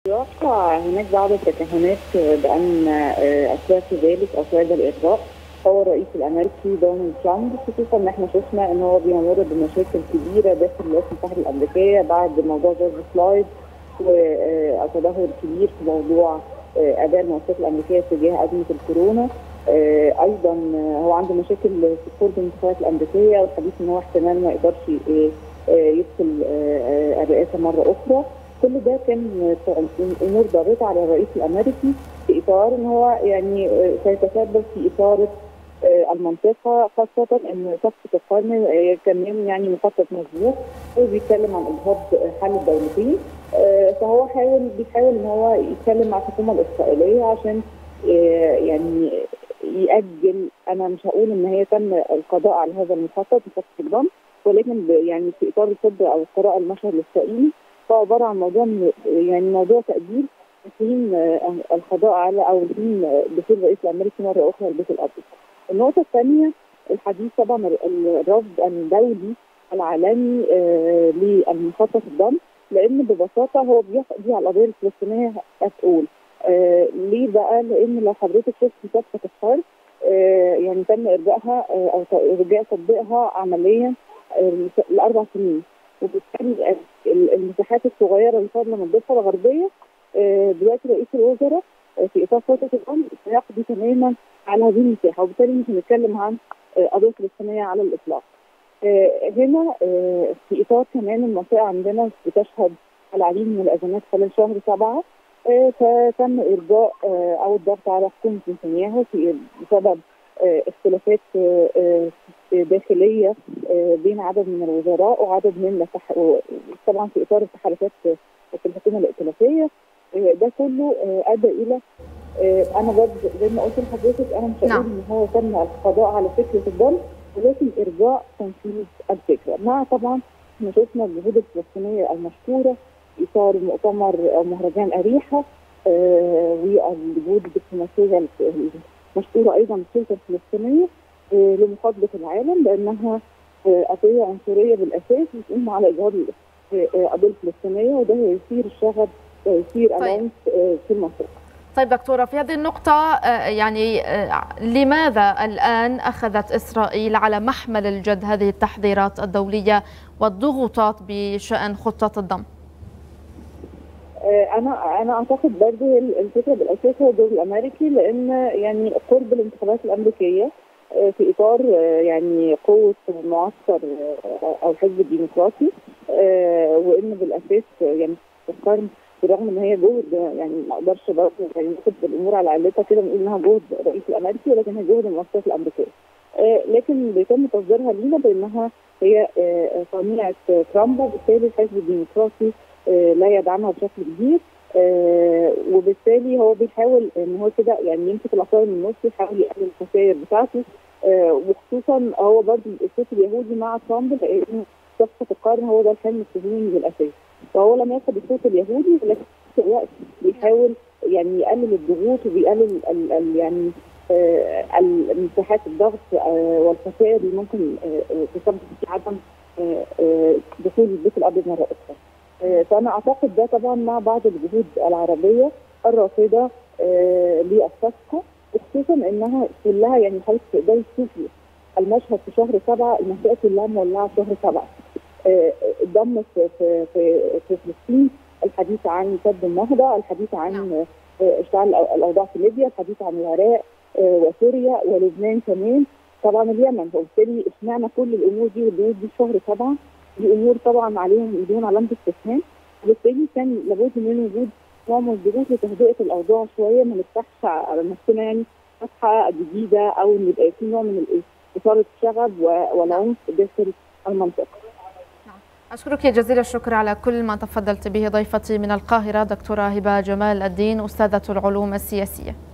يوقع هناك بعض التكهنات بان اسباب ذلك او سبب الارضاء هو الرئيس الامريكي دونالد ترامب خصوصا ان احنا شفنا ان هو بيمر بمشاكل كبيره داخل الولايات المتحده الامريكيه بعد موضوع جورج فلويد والتدهور الكبير في موضوع اداء المؤسسات الامريكيه تجاه ازمه الكورونا ايضا هو عنده مشاكل في قرب الانتخابات الامريكيه والحديث ان هو احتمال ما يقدرش يدخل الرئاسه مره اخرى كل ده كان امور ضاغطه على الرئيس الامريكي في اطار ان هو يعني سيتسبب في اثاره المنطقه خاصه ان صفقه القرن كان يعني مخطط مسبوق وبيتكلم عن اجهاض حل الدولتين فهو حاول بيحاول ان هو يتكلم مع الحكومه الاسرائيليه عشان يعني يأجل انا مش هقول ان هي تم القضاء على هذا المخطط مخطط الضم ولكن يعني في اطار الطب او القراءه المشهد الاسرائيلي هو عباره عن موضوع يعني موضوع تأجيل حين القضاء على او حين دخول الرئيس الامريكي مره اخرى البيت الابيض. النقطه الثانيه الحديث طبعا الرفض الدولي العالمي للمخطط الضم لان ببساطه هو بيقضي على القضيه الفلسطينيه اتقول آه ليه بقى؟ لان لو حضرتك شفت صفقه الحرب آه يعني تم ارجائها آه او ارجاء تطبيقها عمليا آه لاربع سنين وبالتالي المساحات الصغيره اللي فاضله من الضفه الغربيه آه دلوقتي رئيس الوزراء آه في اطار فتره الامن سيقضي تماما على هذه المساحه وبالتالي مش هنتكلم عن آه قضيه فلسطينيه على الاطلاق. هنا في اطار كمان المنطقه عندنا بتشهد العديد من الازمات خلال شهر سبعه فتم ارجاء او الضغط على حكومه نتنياهو في بسبب اختلافات داخليه بين عدد من الوزراء وعدد من طبعا في اطار التحالفات في الحكومه الائتلافيه ده كله ادى الى انا برضه زي ما قلت لحضرتك انا مش هقول ان هو تم القضاء على فكره الضم ولكن ارجاء تنفيذ الفكره مع طبعا احنا شفنا الجهود الفلسطينيه المشكوره اطار مؤتمر مهرجان اريحه آه والجهود الدبلوماسيه المشكوره ايضا السلطه الفلسطينيه آه لمخاطبه العالم بانها آه قضيه عنصريه بالاساس بتقوم على اجهاض القضيه الفلسطينيه وده هيثير الشغب ويثير العنف في المنطقه. طيب دكتورة في هذه النقطة يعني لماذا الآن أخذت إسرائيل على محمل الجد هذه التحذيرات الدولية والضغوطات بشأن خطة الضم؟ انا انا اعتقد برضه الفكره بالاساس هو الدور الامريكي لان يعني قرب الانتخابات الامريكيه في اطار يعني قوه معسكر او الحزب الديمقراطي وان بالاساس يعني القرن بالرغم ان هي جهد يعني ما اقدرش برضه يعني ناخد الامور على علتها كده نقول انها جهد الرئيس الامريكي ولكن هي جهد المؤسسات الامريكيه. لكن بيتم تصديرها لينا بانها هي صنيعه ترامب وبالتالي الحزب الديمقراطي لا يدعمها بشكل كبير وبالتالي هو بيحاول ان هو كده يعني يمسك العصايه من النص يحاول يقلل الخسائر بتاعته وخصوصا هو برضه الصوت اليهودي مع ترامب لان صفقه القرن هو ده الحلم الصهيوني بالاساس فهو لم ياخد الصوت اليهودي ولكن في الوقت بيحاول يعني يقلل الضغوط وبيقلل ال ال يعني مساحات الضغط والخسائر اللي ممكن تسبب في عدم دخول البيت الابيض مره اخرى. فانا اعتقد ده طبعا مع بعض الجهود العربيه الرافضه للصفقه وخصوصا انها كلها يعني حضرتك تقدري تشوفي المشهد في شهر سبعه المنطقه كلها مولعه في شهر سبعه. الضم في في في, في فلسطين الحديث عن سد النهضه، الحديث عن اشتعال الاوضاع في ليبيا، الحديث عن العراق وسوريا ولبنان كمان، طبعا اليمن وبالتالي اشمعنى كل الامور دي والجهود دي في شهر سبعه دي امور طبعا عليهم بدون علامه استفهام وبالتالي كان لابد من وجود نوع من الضغوط لتهدئه الاوضاع شويه ما نفتحش على نفسنا يعني فتحه جديده او ان يبقى في نوع من اثاره الشغب والعنف داخل المنطقه. أشكرك جزيل الشكر على كل ما تفضلت به ضيفتي من القاهرة دكتورة هبة جمال الدين أستاذة العلوم السياسية